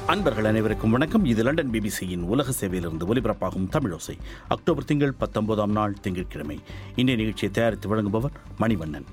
அன்பர்கள் அனைவருக்கும் வணக்கம் இது லண்டன் பிபிசியின் உலக சேவையிலிருந்து ஒலிபரப்பாகும் தமிழோசை அக்டோபர் திங்கள் பத்தொன்பதாம் நாள் திங்கட்கிழமை இன்றைய நிகழ்ச்சியை தயாரித்து வழங்குபவர் மணிவண்ணன்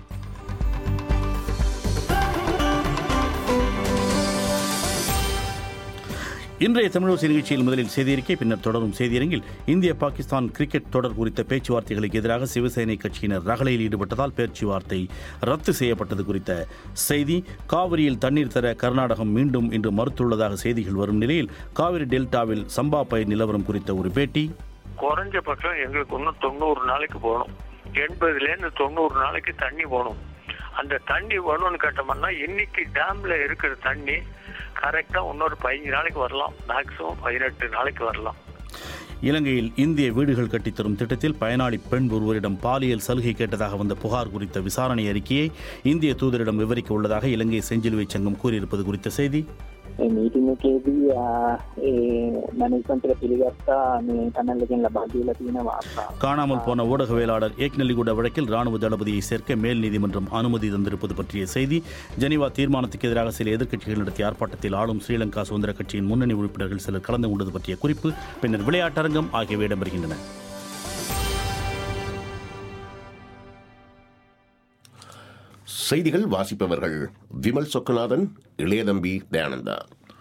இன்றைய தமிழோசை நிகழ்ச்சியில் முதலில் செய்தியறிக்கை பின்னர் தொடரும் செய்தியரங்கில் இந்திய பாகிஸ்தான் கிரிக்கெட் தொடர் குறித்த பேச்சுவார்த்தைகளுக்கு எதிராக சிவசேனை கட்சியினர் ரகளையில் ஈடுபட்டதால் பேச்சுவார்த்தை ரத்து செய்யப்பட்டது குறித்த செய்தி காவிரியில் தண்ணீர் தர கர்நாடகம் மீண்டும் இன்று மறுத்துள்ளதாக செய்திகள் வரும் நிலையில் காவிரி டெல்டாவில் சம்பா பயிர் நிலவரம் குறித்த ஒரு பேட்டி குறைஞ்சபட்சம் எங்களுக்கு இன்னும் தொண்ணூறு நாளைக்கு போகணும் எண்பதுலேருந்து தொண்ணூறு நாளைக்கு தண்ணி போகணும் அந்த தண்ணி வேணும்னு கேட்டோம்னா இன்னைக்கு டேம்ல இருக்கிற தண்ணி கரெக்டா இன்னொரு பதினஞ்சு நாளைக்கு வரலாம் மேக்சிமம் பதினெட்டு நாளைக்கு வரலாம் இலங்கையில் இந்திய வீடுகள் கட்டித்தரும் திட்டத்தில் பயனாளி பெண் ஒருவரிடம் பாலியல் சலுகை கேட்டதாக வந்த புகார் குறித்த விசாரணை அறிக்கையை இந்திய தூதரிடம் விவரிக்க உள்ளதாக இலங்கை செஞ்சிலுவை சங்கம் கூறியிருப்பது குறித்த செய்தி මේ මීටිං එකේදී ආ, ඒ මැනේජ්මන්ට් එක පිළිගත්තා මේ කනල් එකෙන් ලබා දීලා තියෙන වාර්තාව. காணாமல் போன ஊடகவியலாளர் ஏக்நெல்லிகுட வழக்கில் ராணுவ தளபதியை சேர்க்க மேல் நீதிமன்றம் அனுமதி தந்திருப்பது பற்றிய செய்தி ஜெனீவா தீர்மானத்துக்கு எதிராக சில எதிர்க்கட்சிகள் நடத்திய ஆர்ப்பாட்டத்தில் ஆளும் ஸ்ரீலங்கா சுதந்திர கட்சியின் முன்னணி உறுப்பினர்கள் சிலர் கலந்து கொண்டது பற்றிய குறிப்பு பின்னர் விளையாட்டரங்கம் ஆகியவை இடம்பெறுகின்றன செய்திகள் வாசிப்பவர்கள் விமல் சொக்கநாதன் இளையதம்பி தயானந்தா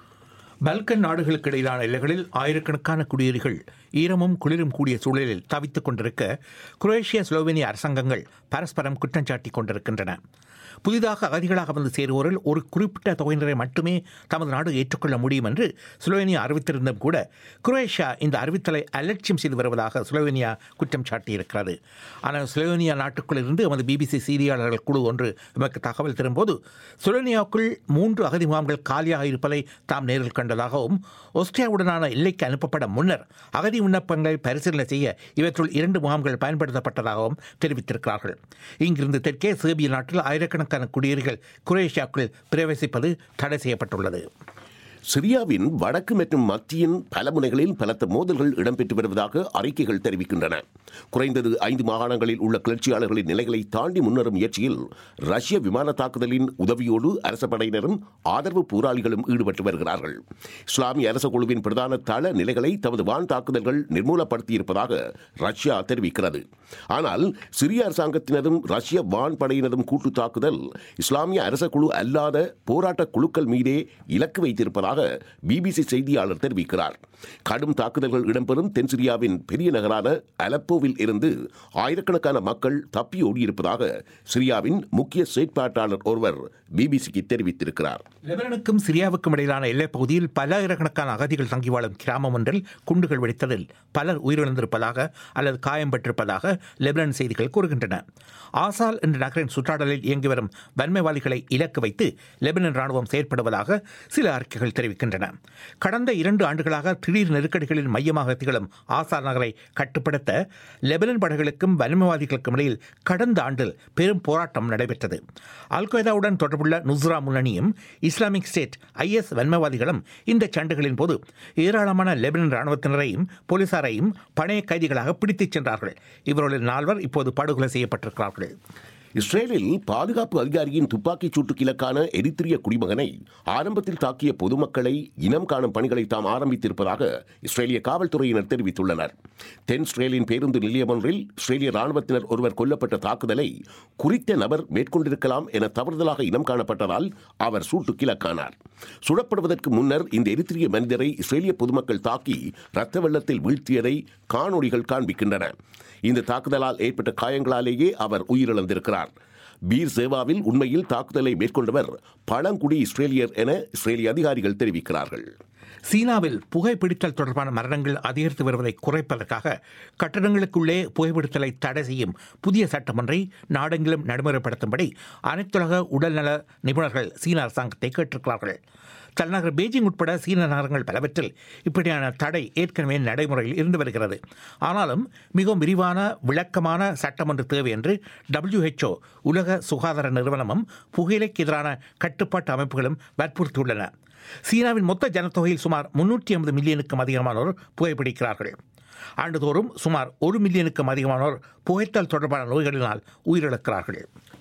பல்கன் நாடுகளுக்கு இடையிலான எல்லைகளில் ஆயிரக்கணக்கான குடியேறிகள் ஈரமும் குளிரும் கூடிய சூழலில் தவித்துக் கொண்டிருக்க குரோேஷியா ஸ்லோவேனிய அரசாங்கங்கள் பரஸ்பரம் குற்றஞ்சாட்டிக் கொண்டிருக்கின்றன புதிதாக அகதிகளாக வந்து சேருவோரில் ஒரு குறிப்பிட்ட தொகையினரை மட்டுமே தமது நாடு ஏற்றுக்கொள்ள முடியும் என்று ஸ்லோவேனியா அறிவித்திருந்தும் கூட குரோேஷியா இந்த அறிவித்தலை அலட்சியம் செய்து வருவதாக ஸ்லோவேனியா குற்றம் சாட்டியிருக்கிறது ஆனால் ஸ்லோவேனியா நாட்டுக்குள் இருந்து எமது பிபிசி செய்தியாளர்கள் குழு ஒன்று எமக்கு தகவல் தரும்போது ஸ்லோவேனியாவுக்குள் மூன்று அகதி முகாம்கள் காலியாக இருப்பதை தாம் நேரில் கண்டதாகவும் ஆஸ்திரியாவுடனான எல்லைக்கு அனுப்பப்பட முன்னர் அகதி விண்ணப்பங்களை பரிசீலனை செய்ய இவற்றுள் இரண்டு முகாம்கள் பயன்படுத்தப்பட்டதாகவும் தெரிவித்திருக்கிறார்கள் இங்கிருந்து தெற்கே சேர்பிய நாட்டில் ஆயிரக்கணக்கான குடியேறிகள் குரேஷியாவுக்குள் பிரவேசிப்பது தடை செய்யப்பட்டுள்ளது சிரியாவின் வடக்கு மற்றும் மத்தியின் பல முனைகளில் பலத்த மோதல்கள் இடம்பெற்று வருவதாக அறிக்கைகள் தெரிவிக்கின்றன குறைந்தது ஐந்து மாகாணங்களில் உள்ள கிளர்ச்சியாளர்களின் நிலைகளை தாண்டி முன்னேறும் முயற்சியில் ரஷ்ய விமான தாக்குதலின் உதவியோடு அரச படையினரும் ஆதரவு போராளிகளும் ஈடுபட்டு வருகிறார்கள் இஸ்லாமிய அரச குழுவின் பிரதான தள நிலைகளை தமது வான் தாக்குதல்கள் நிர்மூலப்படுத்தியிருப்பதாக ரஷ்யா தெரிவிக்கிறது ஆனால் சிரிய அரசாங்கத்தினரும் ரஷ்ய வான் படையினரும் கூட்டு தாக்குதல் இஸ்லாமிய அரச குழு அல்லாத போராட்ட குழுக்கள் மீதே இலக்கு வைத்திருப்பதாக பிபிசி செய்தியாளர் தெரிவிக்கிறார் கடும் தாக்குதல்கள் இடம்பெறும் தென் சிரியாவின் பெரிய நகரான அலப்போவில் இருந்து ஆயிரக்கணக்கான மக்கள் தப்பி ஓடியிருப்பதாக சிரியாவின் முக்கிய செயற்பாட்டாளர் ஒருவர் பிபிசிக்கு தெரிவித்திருக்கிறார் லெபனனுக்கும் சிரியாவுக்கும் இடையிலான எல்லைப் பகுதியில் பல்லாயிரக்கணக்கான அகதிகள் தங்கி வாழும் கிராமம் ஒன்றில் குண்டுகள் வெடித்ததில் பலர் உயிரிழந்திருப்பதாக அல்லது காயம் பெற்றிருப்பதாக லெபனன் செய்திகள் கூறுகின்றன ஆசால் என்ற நகரின் சுற்றாடலில் இயங்கி வரும் வன்மைவாதிகளை இலக்கு வைத்து லெபனன் ராணுவம் செயற்படுவதாக சில அறிக்கைகள் தெரிவிக்கின்றன கடந்த இரண்டு ஆண்டுகளாக திடீர் நெருக்கடிகளின் மையமாக திகழும் ஆசால் நகரை கட்டுப்படுத்த லெபனன் படைகளுக்கும் வன்மைவாதிகளுக்கும் இடையில் கடந்த ஆண்டில் பெரும் போராட்டம் நடைபெற்றது அல் கொய்தாவுடன் தொடர்புள்ள நுஸ்ரா முன்னணியும் இஸ்லாமிக் ஸ்டேட் ஐஎஸ் வன்மைவாதிகளும் இந்த சண்டைகளின் போது ஏராளமான லெபனன் ராணுவத்தினரையும் போலீசாரையும் பணைய கைதிகளாக பிடித்துச் சென்றார்கள் இவர்களில் நால்வர் இப்போது படுகொலை செய்யப்பட்டிருக்கிறார்கள் இஸ்ரேலில் பாதுகாப்பு அதிகாரியின் துப்பாக்கிச் சூட்டுக்கு இலக்கான எரித்திரிய குடிமகனை ஆரம்பத்தில் தாக்கிய பொதுமக்களை இனம் காணும் பணிகளை தாம் ஆரம்பித்திருப்பதாக இஸ்ரேலிய காவல்துறையினர் தெரிவித்துள்ளனர் தென் இஸ்ரேலின் பேருந்து நிலையம் ஒன்றில் இஸ்ரேலிய ராணுவத்தினர் ஒருவர் கொல்லப்பட்ட தாக்குதலை குறித்த நபர் மேற்கொண்டிருக்கலாம் என தவறுதலாக இனம் காணப்பட்டதால் அவர் சூட்டுக்கு இலக்கானார் சுடப்படுவதற்கு முன்னர் இந்த எரித்திரிய மனிதரை இஸ்ரேலிய பொதுமக்கள் தாக்கி இரத்த வெள்ளத்தில் வீழ்த்தியதை காணொளிகள் காண்பிக்கின்றன இந்த தாக்குதலால் ஏற்பட்ட காயங்களாலேயே அவர் உயிரிழந்திருக்கிறார் பீர் சேவாவில் உண்மையில் தாக்குதலை மேற்கொண்டவர் பழங்குடி இஸ்ரேலியர் என இஸ்ரேலிய அதிகாரிகள் தெரிவிக்கிறார்கள் சீனாவில் புகைப்பிடித்தல் தொடர்பான மரணங்கள் அதிகரித்து வருவதை குறைப்பதற்காக கட்டடங்களுக்குள்ளே புகைப்பிடித்தலை தடை செய்யும் புதிய சட்டம் ஒன்றை நாடெங்கிலும் நடைமுறைப்படுத்தும்படி அனைத்துலக உடல்நல நிபுணர்கள் சீன அரசாங்கத்தை கேட்டிருக்கிறார்கள் தலைநகர் பீஜிங் உட்பட சீன நகரங்கள் பலவற்றில் இப்படியான தடை ஏற்கனவே நடைமுறையில் இருந்து வருகிறது ஆனாலும் மிகவும் விரிவான விளக்கமான சட்டம் ஒன்று தேவை என்று WHO உலக சுகாதார நிறுவனமும் புகையிலைக்கு எதிரான கட்டுப்பாட்டு அமைப்புகளும் வற்புறுத்தியுள்ளன சீனாவின் மொத்த ஜனத்தொகையில் சுமார் முன்னூற்றி ஐம்பது மில்லியனுக்கும் அதிகமானோர் புகைப்பிடிக்கிறார்கள் ஆண்டுதோறும் சுமார் ஒரு மில்லியனுக்கும் அதிகமானோர் புகைத்தல் தொடர்பான நோய்களினால் உயிரிழக்கிறார்கள்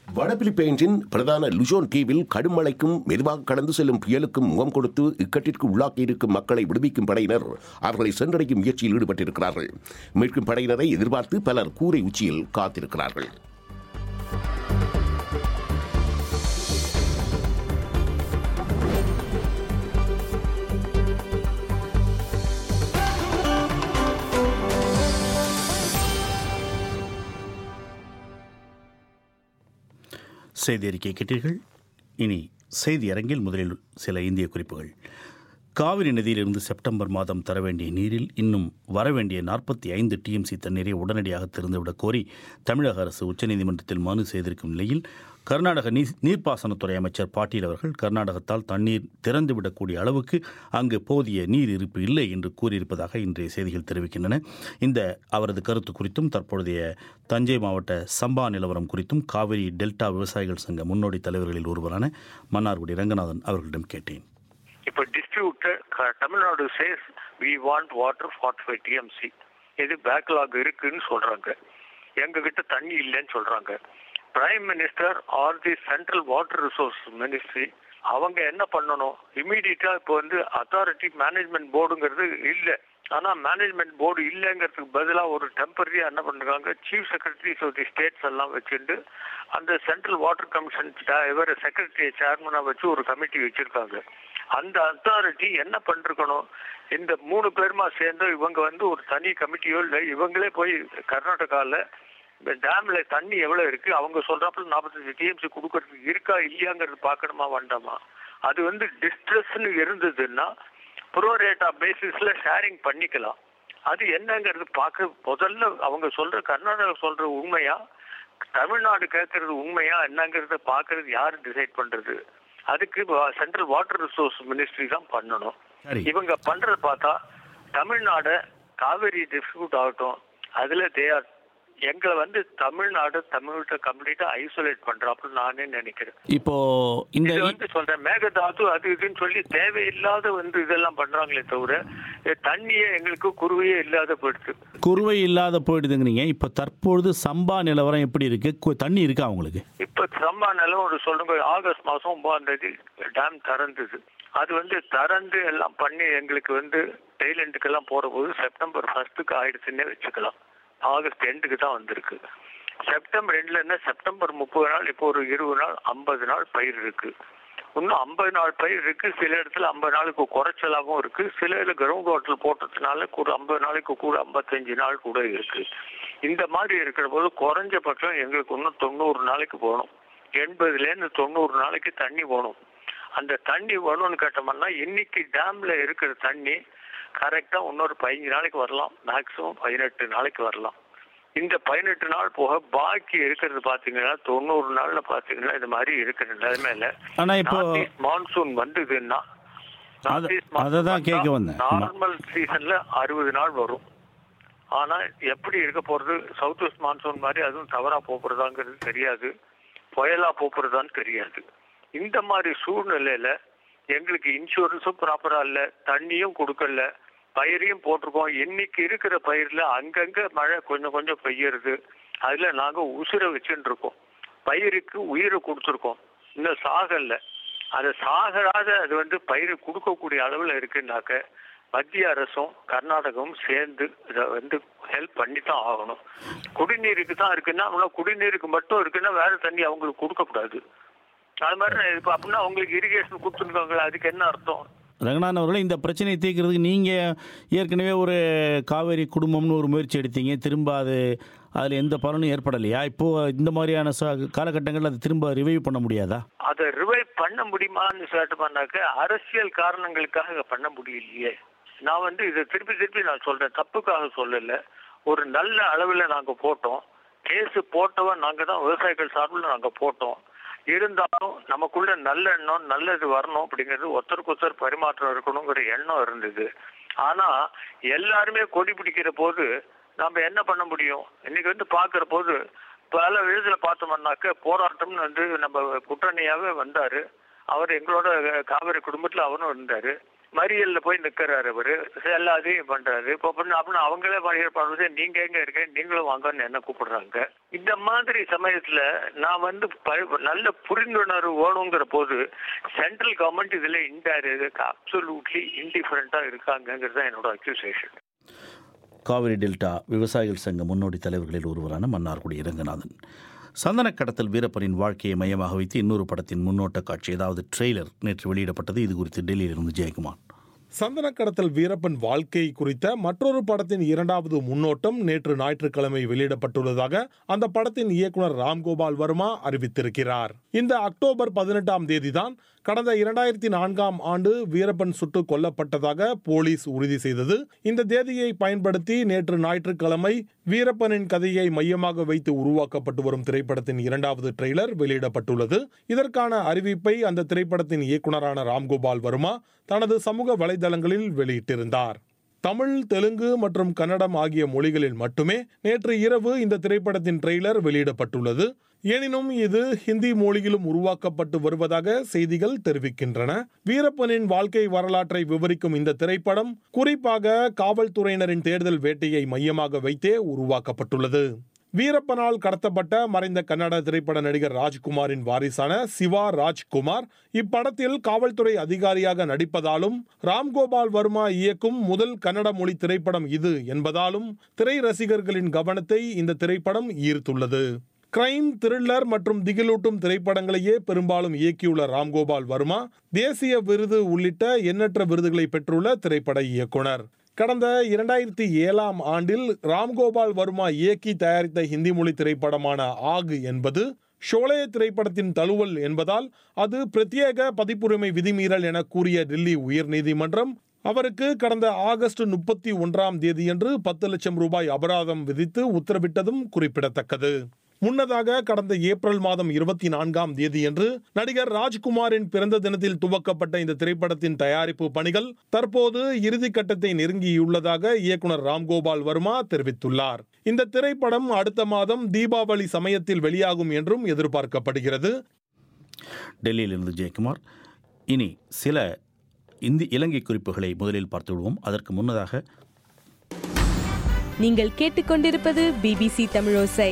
வட பிலிப்பைன்ஸின் பிரதான லுசோன் தீவில் கடும் மழைக்கும் மெதுவாக கடந்து செல்லும் புயலுக்கும் முகம் கொடுத்து இக்கட்டிற்கு உள்ளாக்கியிருக்கும் மக்களை விடுவிக்கும் படையினர் அவர்களை சென்றடையும் முயற்சியில் ஈடுபட்டிருக்கிறார்கள் மீட்கும் படையினரை எதிர்பார்த்து பலர் கூரை உச்சியில் காத்திருக்கிறார்கள் செய்தி அறிக்கை கேட்டீர்கள் இனி செய்தி அரங்கில் முதலில் சில இந்திய குறிப்புகள் காவிரி நதியிலிருந்து செப்டம்பர் மாதம் தர வேண்டிய நீரில் இன்னும் வரவேண்டிய நாற்பத்தி ஐந்து டிஎம்சி தண்ணீரை உடனடியாக திறந்துவிடக் கோரி தமிழக அரசு உச்சநீதிமன்றத்தில் மனு செய்திருக்கும் நிலையில் கர்நாடக நீர் நீர்ப்பாசனத்துறை அமைச்சர் பாட்டீல் அவர்கள் கர்நாடகத்தால் தண்ணீர் திறந்துவிடக்கூடிய அளவுக்கு அங்கு போதிய நீர் இருப்பு இல்லை என்று கூறியிருப்பதாக இன்றைய செய்திகள் தெரிவிக்கின்றன இந்த அவரது கருத்து குறித்தும் தற்பொழுதைய தஞ்சை மாவட்ட சம்பா நிலவரம் குறித்தும் காவிரி டெல்டா விவசாயிகள் சங்க முன்னோடி தலைவர்களில் ஒருவரான மன்னார்குடி ரங்கநாதன் அவர்களிடம் கேட்டேன் இப்ப distributor Tamil Nadu says we want water forty five TMC இது பேக்லாக் இருக்குன்னு சொல்றாங்க எங்க கிட்ட தண்ணி இல்லைன்னு சொல்றாங்க prime minister are the central water resource ministry அவங்க என்ன பண்ணணும் இமீடியட்டா இப்போ வந்து அத்தாரிட்டி மேனேஜ்மெண்ட் போர்டுங்கிறது இல்ல ஆனா மேனேஜ்மெண்ட் போர்டு இல்லைங்கிறதுக்கு பதிலா ஒரு டெம்பரரியா என்ன பண்றாங்க chief secretaries of the states எல்லாம் வச்சுட்டு அந்த சென்ட்ரல் வாட்டர் கமிஷன் இவர் செக்ரட்டரி சேர்மனா வச்சு ஒரு கமிட்டி வச்சிருக்காங்க அந்த அத்தாரிட்டி என்ன பண்ணிருக்கணும் இந்த மூணு பேருமா சேர்ந்து இவங்க வந்து ஒரு தனி கமிட்டியோ இல்லை இவங்களே போய் கர்நாடகால இந்த டேம்ல தண்ணி எவ்வளவு இருக்கு அவங்க சொல்றாப்புல நாற்பத்தஞ்சு டிஎம்சி கொடுக்கறதுக்கு இருக்கா இல்லையாங்கிறது பார்க்கணுமா வேண்டாமா அது வந்து டிஸ்ட்ரெஸ்ன்னு இருந்ததுன்னா ப்ரோரேட்டா பேசிஸ்ல ஷேரிங் பண்ணிக்கலாம் அது என்னங்கிறது பார்க்க முதல்ல அவங்க சொல்ற கர்நாடகா சொல்ற உண்மையா தமிழ்நாடு கேட்கறது உண்மையா என்னங்கிறத பார்க்கறது யாரு டிசைட் பண்றது அதுக்கு சென்ட்ரல் வாட்டர் ரிசோர்ஸ் மினிஸ்ட்ரி தான் பண்ணணும் சரி. இவங்க பண்றத பார்த்தா தமிழ்நாடு காவேரி டிஸ்ட்ரிபியூட் ஆகட்டும் அதுல தே ஆர் எங்களை வந்து தமிழ்நாடு தமிழ்கிட்ட கம்ப்ளீட்டா ஐசோலேட் பண்றாப்புல நானே நினைக்கிறேன் இப்போ இந்த இது வந்து சொல்றேன் மேகதாது அது இதுன்னு சொல்லி தேவையில்லாத வந்து இதெல்லாம் பண்றாங்களே தவிர இது தண்ணியே எங்களுக்கு குருவையே இல்லாத போயிடுச்சு குறுவை இல்லாத போயிடுதுங்கிறீங்க இப்போ தற்பொழுது சம்பா நிலவரம் எப்படி இருக்கு கு- தண்ணி இருக்கா உங்களுக்கு இப்ப சம்பா நிலம் ஒரு சொல்லுங்க ஆகஸ்ட் மாசம் ஒன்பதாம் தேதி டேம் திறந்தது அது வந்து திறந்து எல்லாம் பண்ணி எங்களுக்கு வந்து டெய்லண்டுக்கெல்லாம் போற போது செப்டம்பர் ஃபர்ஸ்ட்டுக்கு ஆயிடுச்சுன்னே வச்சுக்கலாம் ஆகஸ்ட் எண்டுக்கு தான் வந்திருக்கு செப்டம்பர் எண்ட்ல என்ன செப்டம்பர் முப்பது நாள் இப்போ ஒரு இருபது நாள் ஐம்பது நாள் பயிர் இருக்கு இன்னும் ஐம்பது நாள் பயிர் இருக்கு சில இடத்துல ஐம்பது நாளுக்கு குறைச்சலாகவும் இருக்கு சில இடத்துல கிரவுண்ட் வாட்டர் போட்டதுனால கூட ஐம்பது நாளைக்கு கூட ஐம்பத்தஞ்சு நாள் கூட இருக்கு இந்த மாதிரி இருக்கிற போது குறைஞ்சபட்சம் எங்களுக்கு இன்னும் தொண்ணூறு நாளைக்கு போகணும் எண்பதுல இருந்து தொண்ணூறு நாளைக்கு தண்ணி போகணும் அந்த தண்ணி வேணும்னு கேட்டோம்னா இன்னைக்கு டேம்ல இருக்கிற தண்ணி கரெக்டா இன்னொரு பதினஞ்சு நாளைக்கு வரலாம் மேக்சிமம் பதினெட்டு நாளைக்கு வரலாம் இந்த பதினெட்டு நாள் போக பாக்கி இருக்கிறது பாத்தீங்கன்னா தொண்ணூறு நாள்ல பாத்தீங்கன்னா இது மாதிரி இருக்கிற நிலைமையில ஆனா இப்போ மான்சூன் வந்ததுன்னா அத- அததான் கேட்க வந்தேன். நார்மல் சீசன்ல அறுபது நாள் வரும் ஆனா எப்படி இருக்க போறது சவுத் வெஸ்ட் மான்சூன் மாதிரி அதுவும் தவறா போறதாங்கிறது தெரியாது புயலா போறதான்னு தெரியாது இந்த மாதிரி சூழ்நிலையில எங்களுக்கு இன்சூரன்ஸும் ப்ராப்பரா இல்ல தண்ணியும் கொடுக்கல பயிரையும் போட்டிருக்கோம் இன்னைக்கு இருக்கிற பயிர்ல அங்கங்க மழை கொஞ்சம் கொஞ்சம் பெய்யறது அதுல நாங்க உசுரை வச்சுட்டு இருக்கோம் பயிருக்கு உயிரை கொடுத்துருக்கோம் இன்னும் சாகல அது சாகராத அது வந்து பயிர் கொடுக்கக்கூடிய அளவுல இருக்குன்னாக்க மத்திய அரசும் கர்நாடகமும் சேர்ந்து இதை வந்து ஹெல்ப் பண்ணி தான் ஆகணும் குடிநீருக்கு தான் இருக்குன்னா அவங்க குடிநீருக்கு மட்டும் இருக்குன்னா வேற தண்ணி அவங்களுக்கு கொடுக்கக்கூடாது அது மாதிரி நான் இப்ப அப்படின்னா அவங்களுக்கு இரிகேஷன் கொடுத்துருக்காங்களா அதுக்கு என்ன அர்த்தம் ரங்கநாதன் அவர்களே இந்த பிரச்சனையை தீர்க்கிறதுக்கு நீங்கள் ஏற்கனவே ஒரு காவேரி குடும்பம்னு ஒரு முயற்சி எடுத்தீங்க திரும்ப அது அதில் எந்த பலனும் ஏற்படலையா இப்போ இந்த மாதிரியான ச காலகட்டங்களில் அதை திரும்ப ரிவைவ் பண்ண முடியாதா அதை ரிவைவ் பண்ண முடியுமான்னு கேட்டோம்னாக்க அரசியல் காரணங்களுக்காக பண்ண முடியலையே நான் வந்து இதை திருப்பி திருப்பி நான் சொல்றேன் தப்புக்காக சொல்லல ஒரு நல்ல அளவில் நாங்க போட்டோம் கேஸ் போட்டவன் நாங்க தான் விவசாயிகள் சார்பில் நாங்க போட்டோம் இருந்தாலும் நமக்குள்ள நல்ல எண்ணம் நல்லது வரணும் அப்படிங்கிறது ஒருத்தருக்கு ஒருத்தர் பரிமாற்றம் இருக்கணுங்கிற எண்ணம் இருந்தது ஆனா எல்லாருமே கொடி பிடிக்கிற போது நம்ம என்ன பண்ண முடியும் இன்னைக்கு வந்து பாக்குற போது பல விதத்துல பார்த்தோம்னாக்க போராட்டம்னு வந்து நம்ம குற்றணியாவே வந்தாரு அவர் எங்களோட காவிரி குடும்பத்துல அவரும் இருந்தாரு மறியல்ல போய் நிக்கிறாரு அவரு எல்லாத்தையும் பண்றாரு இப்போ அப்படின்னு அப்படின்னு அவங்களே மறியல் பண்றது நீங்க எங்க இருக்க நீங்களும் வாங்கன்னு என்ன கூப்பிடுறாங்க இந்த மாதிரி சமயத்துல நான் வந்து ப- நல்ல புரிந்துணர்வு வேணுங்கிற போது சென்ட்ரல் கவர்மெண்ட் இதுல இன்டைரக்ட் அப்சல்யூட்லி இன்டிஃபரண்டா இருக்காங்கிறது தான் என்னோட அக்யூசேஷன் காவிரி டெல்டா விவசாயிகள் சங்க முன்னோடி தலைவர்களில் ஒருவரான மன்னார்குடி இரங்கநாதன் சந்தன கடத்தல் வீரப்பனின் வாழ்க்கையை மையமாக வைத்து இன்னொரு படத்தின் முன்னோட்ட காட்சி அதாவது ட்ரெய்லர் நேற்று வெளியிடப்பட்டது இது குறித்து டெல்லியிலிருந்து ஜெயக்குமார் சந்தன கடத்தல் வீரப்பன் வாழ்க்கை குறித்த மற்றொரு படத்தின் இரண்டாவது முன்னோட்டம் நேற்று ஞாயிற்றுக்கிழமை வெளியிடப்பட்டுள்ளதாக அந்த படத்தின் இயக்குனர் ராம்கோபால் வர்மா அறிவித்திருக்கிறார் இந்த அக்டோபர் பதினெட்டாம் தேதிதான் கடந்த இரண்டாயிரத்தி நான்காம் ஆண்டு வீரப்பன் சுட்டு கொல்லப்பட்டதாக போலீஸ் உறுதி செய்தது இந்த தேதியை பயன்படுத்தி நேற்று ஞாயிற்றுக்கிழமை வீரப்பனின் கதையை மையமாக வைத்து உருவாக்கப்பட்டு வரும் திரைப்படத்தின் இரண்டாவது ட்ரெய்லர் வெளியிடப்பட்டுள்ளது இதற்கான அறிவிப்பை அந்த திரைப்படத்தின் இயக்குனரான ராம்கோபால் வர்மா தனது சமூக வலைதளங்களில் வெளியிட்டிருந்தார் தமிழ் தெலுங்கு மற்றும் கன்னடம் ஆகிய மொழிகளில் மட்டுமே நேற்று இரவு இந்த திரைப்படத்தின் ட்ரெய்லர் வெளியிடப்பட்டுள்ளது எனினும் இது ஹிந்தி மொழியிலும் உருவாக்கப்பட்டு வருவதாக செய்திகள் தெரிவிக்கின்றன வீரப்பனின் வாழ்க்கை வரலாற்றை விவரிக்கும் இந்த திரைப்படம் குறிப்பாக காவல்துறையினரின் தேடுதல் வேட்டையை மையமாக வைத்தே உருவாக்கப்பட்டுள்ளது வீரப்பனால் கடத்தப்பட்ட மறைந்த கன்னட திரைப்பட நடிகர் ராஜ்குமாரின் வாரிசான சிவா ராஜ்குமார் இப்படத்தில் காவல்துறை அதிகாரியாக நடிப்பதாலும் ராம்கோபால் வர்மா இயக்கும் முதல் கன்னட மொழி திரைப்படம் இது என்பதாலும் திரை ரசிகர்களின் கவனத்தை இந்த திரைப்படம் ஈர்த்துள்ளது கிரைம் த்ரில்லர் மற்றும் திகிலூட்டும் திரைப்படங்களையே பெரும்பாலும் இயக்கியுள்ள ராம்கோபால் வர்மா தேசிய விருது உள்ளிட்ட எண்ணற்ற விருதுகளை பெற்றுள்ள திரைப்பட இயக்குனர் கடந்த இரண்டாயிரத்தி ஏழாம் ஆண்டில் ராம்கோபால் வர்மா இயக்கி தயாரித்த ஹிந்தி மொழி திரைப்படமான ஆகு என்பது ஷோலே திரைப்படத்தின் தழுவல் என்பதால் அது பிரத்யேக பதிப்புரிமை விதிமீறல் என கூறிய டெல்லி உயர்நீதிமன்றம் அவருக்கு கடந்த ஆகஸ்ட் முப்பத்தி ஒன்றாம் தேதியன்று பத்து லட்சம் ரூபாய் அபராதம் விதித்து உத்தரவிட்டதும் குறிப்பிடத்தக்கது முன்னதாக கடந்த ஏப்ரல் மாதம் இருபத்தி நான்காம் தேதியன்று நடிகர் ராஜ்குமாரின் பிறந்த தினத்தில் துவக்கப்பட்ட இந்த திரைப்படத்தின் தயாரிப்பு பணிகள் தற்போது இறுதி கட்டத்தை நெருங்கியுள்ளதாக இயக்குனர் ராம்கோபால் வர்மா தெரிவித்துள்ளார் இந்த திரைப்படம் அடுத்த மாதம் தீபாவளி சமயத்தில் வெளியாகும் என்றும் எதிர்பார்க்கப்படுகிறது டெல்லியிலிருந்து ஜெயக்குமார் இனி சில இந்தி இலங்கை குறிப்புகளை முதலில் பார்த்து விடுவோம் அதற்கு முன்னதாக நீங்கள் கேட்டுக்கொண்டிருப்பது பிபிசி தமிழோசை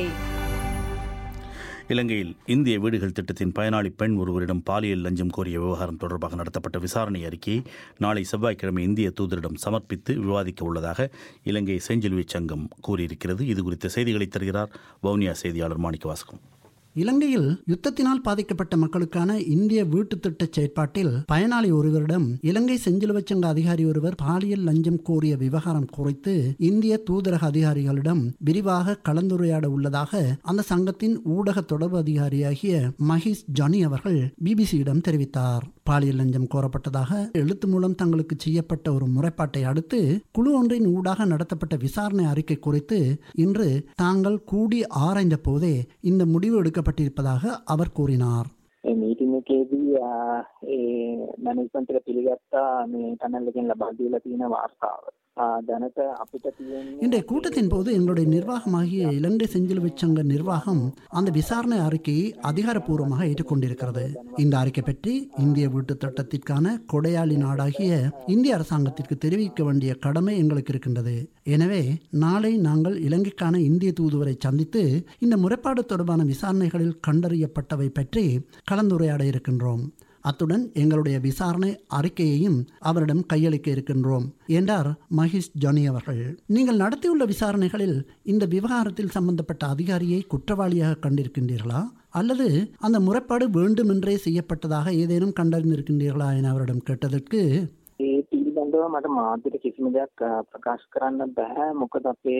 இலங்கையில் இந்திய வீடுகள் திட்டத்தின் பயனாளி பெண் ஒருவரிடம் பாலியல் லஞ்சம் கோரிய விவகாரம் தொடர்பாக நடத்தப்பட்ட விசாரணை அறிக்கையை நாளை செவ்வாய்க்கிழமை இந்திய தூதரிடம் சமர்ப்பித்து விவாதிக்க உள்ளதாக இலங்கை செஞ்சிலுவை சங்கம் கூறியிருக்கிறது இது குறித்த செய்திகளை தருகிறார் வவுனியா செய்தியாளர் மாணிக்க வாசகம் இலங்கையில் யுத்தத்தினால் பாதிக்கப்பட்ட மக்களுக்கான இந்திய வீட்டு திட்ட செயற்பாட்டில் பயனாளி ஒருவரிடம் இலங்கை செஞ்சிலுவைச் சங்க அதிகாரி ஒருவர் பாலியல் லஞ்சம் கோரிய விவகாரம் குறித்து இந்திய தூதரக அதிகாரிகளிடம் விரிவாக கலந்துரையாட உள்ளதாக அந்த சங்கத்தின் ஊடக தொடர்பு அதிகாரியாகிய மஹிஷ் ஜானி அவர்கள் பிபிசியிடம் தெரிவித்தார் பாலியல் லஞ்சம் கோரப்பட்டதாக எழுத்து மூலம் தங்களுக்கு செய்யப்பட்ட ஒரு முறைப்பாட்டை அடுத்து குழு ஒன்றின் ஊடாக நடத்தப்பட்ட விசாரணை அறிக்கை குறித்து இன்று தாங்கள் கூடி ஆராய்ந்த போதே இந்த முடிவு எடுக்கப்பட்டிருப்பதாக அவர் கூறினார் ඒ මීටින් එකේදී ආ, ඒ මැනේජ්මන්ට් එක පිළිගත්තා මේ channel එකෙන් ලබා දීලා තියෙන වාර්තාව. ආ, දැනට අපිට තියෙන්නේ இன்றைய கூட்டத்தின் போது எங்களுடைய நிர்வாகமாகிய இலங்கை செஞ்சிலுவைச் சங்க நிர்வாகம் அந்த விசாரணை அறிக்கையை அதிகாரப்பூர்வமாக ஏற்றுக்கொண்டிருக்கிறது இந்த அறிக்கை பற்றி இந்திய வீட்டு திட்டத்திற்கான கொடையாளி நாடாகிய இந்திய அரசாங்கத்திற்கு தெரிவிக்க வேண்டிய கடமை எங்களுக்கு இருக்கின்றது எனவே நாளை நாங்கள் இலங்கைக்கான இந்திய தூதுவரை சந்தித்து இந்த முறைப்பாடு தொடர்பான விசாரணைகளில் கண்டறியப்பட்டவை பற்றி கலந்துரையாட இருக்கின்றோம் அத்துடன் எங்களுடைய விசாரணை அறிக்கையையும் அவரிடம் கையளிக்க இருக்கின்றோம் என்றார் மஹிஷ் ஜானி அவர்கள் நீங்கள் நடத்தியுள்ள விசாரணைகளில் இந்த விவகாரத்தில் சம்பந்தப்பட்ட அதிகாரியை குற்றவாளியாக கண்டிருக்கின்றீர்களா அல்லது அந்த முறைப்பாடு வேண்டுமென்றே செய்யப்பட்டதாக ஏதேனும் கண்டறிந்திருக்கின்றீர்களா என அவரிடம் கேட்டதற்கு ඒ පිළිබඳව මට මාධ්‍යට කිසිම දෙයක් ආ, ප්‍රකාශ කරන්න බෑ මොකද අපේ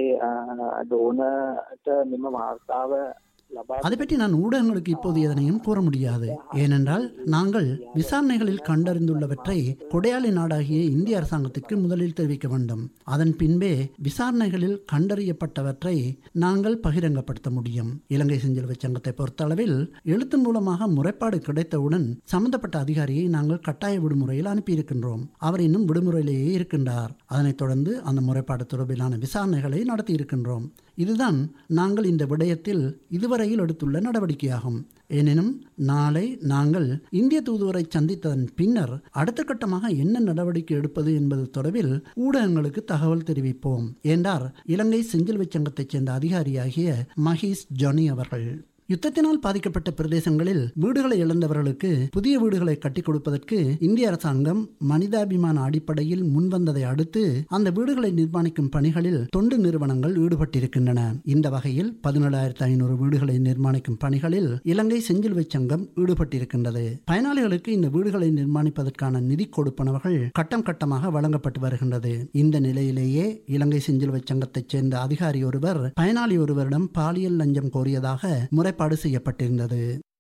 ඩෝනට මෙම වාර්තාව ලබා அதை பற்றி நான் ஊடகங்களுக்கு இப்போது எதனையும் கூற முடியாது ஏனென்றால் நாங்கள் விசாரணைகளில் கண்டறிந்துள்ளவற்றை கொடையாளி நாடாகிய இந்திய அரசாங்கத்திற்கு முதலில் தெரிவிக்க வேண்டும் அதன் பின்பே விசாரணைகளில் கண்டறியப்பட்டவற்றை நாங்கள் பகிரங்கப்படுத்த முடியும் இலங்கை செஞ்சிலுவை சங்கத்தை பொறுத்தளவில் எழுத்து மூலமாக முறைப்பாடு கிடைத்தவுடன் சம்பந்தப்பட்ட அதிகாரியை நாங்கள் கட்டாய விடுமுறையில் அனுப்பியிருக்கின்றோம் அவர் இன்னும் விடுமுறையிலேயே இருக்கின்றார் அதனைத் தொடர்ந்து அந்த முறைப்பாடு தொடர்பிலான விசாரணைகளை நடத்தி இருக்கின்றோம் இதுதான் நாங்கள் இந்த விடயத்தில் இதுவரை இதுவரையில் எடுத்துள்ள நடவடிக்கையாகும் எனினும் நாளை நாங்கள் இந்திய தூதுவரை சந்தித்ததன் பின்னர் அடுத்த கட்டமாக என்ன நடவடிக்கை எடுப்பது என்பது தொடர்பில் ஊடகங்களுக்கு தகவல் தெரிவிப்போம் என்றார் இலங்கை செஞ்சிலுவை சங்கத்தைச் சேர்ந்த அதிகாரியாகிய மஹீஸ் ஜொனி அவர்கள் யுத்தத்தினால் பாதிக்கப்பட்ட பிரதேசங்களில் வீடுகளை இழந்தவர்களுக்கு புதிய வீடுகளை கட்டிக் கொடுப்பதற்கு இந்திய அரசாங்கம் மனிதாபிமான அடிப்படையில் முன்வந்ததை அடுத்து அந்த வீடுகளை நிர்மாணிக்கும் பணிகளில் தொண்டு நிறுவனங்கள் ஈடுபட்டிருக்கின்றன இந்த வகையில் பதினேழாயிரத்து ஐநூறு வீடுகளை நிர்மாணிக்கும் பணிகளில் இலங்கை செஞ்சிலுவை சங்கம் ஈடுபட்டிருக்கின்றது பயனாளிகளுக்கு இந்த வீடுகளை நிர்மாணிப்பதற்கான நிதி கொடுப்பனவர்கள் கட்டம் கட்டமாக வழங்கப்பட்டு வருகின்றது இந்த நிலையிலேயே இலங்கை செஞ்சிலுவை சங்கத்தைச் சேர்ந்த அதிகாரி ஒருவர் பயனாளி ஒருவரிடம் பாலியல் லஞ்சம் கோரியதாக முறைப்பாடு செய்யப்பட்டிருந்தது